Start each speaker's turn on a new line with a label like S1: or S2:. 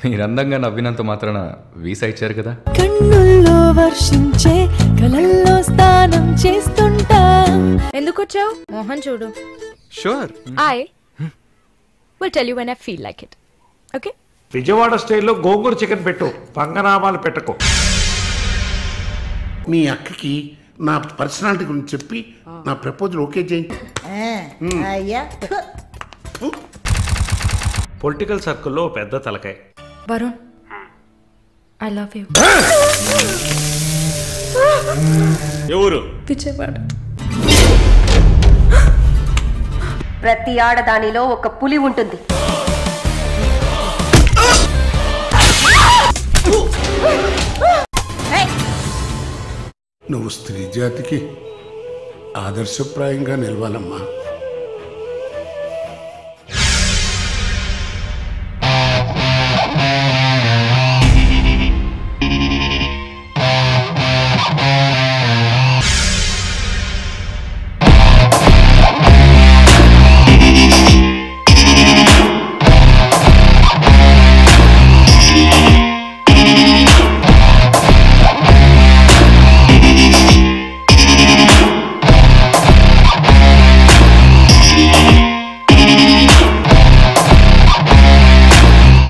S1: మీరు అందంగా నవ్వినంత మాత్రాన వీసా ఇచ్చారు కదా
S2: కన్నుల్లో వర్షించే కలల్లో స్నానం చేస్తుంటా
S3: ఎందుకు వచ్చావు మోహన్ చూడు
S1: sure
S3: I will tell you when I feel like it okay
S4: Vijayawada స్టైల్లో గోంగూర చికెన్ పెట్టు పంగనామాలు పెట్టకు
S5: మీ అక్కకి నా పర్సనాలిటీ గురించి చెప్పి నా ప్రపోజల్ ఓకే చేయండి
S6: అయ్యా
S4: పొలిటికల్ సర్కిల్లో పెద్ద తలకాయ
S3: వరుణ్ ఐ లవ్ యూ
S4: ఎవరు
S3: విజయవాడ
S7: ప్రతి ఆడదానిలో ఒక పులి ఉంటుంది
S5: నువ్వు స్త్రీ జాతికి ఆదర్శప్రాయంగా నిలవాలమ్మా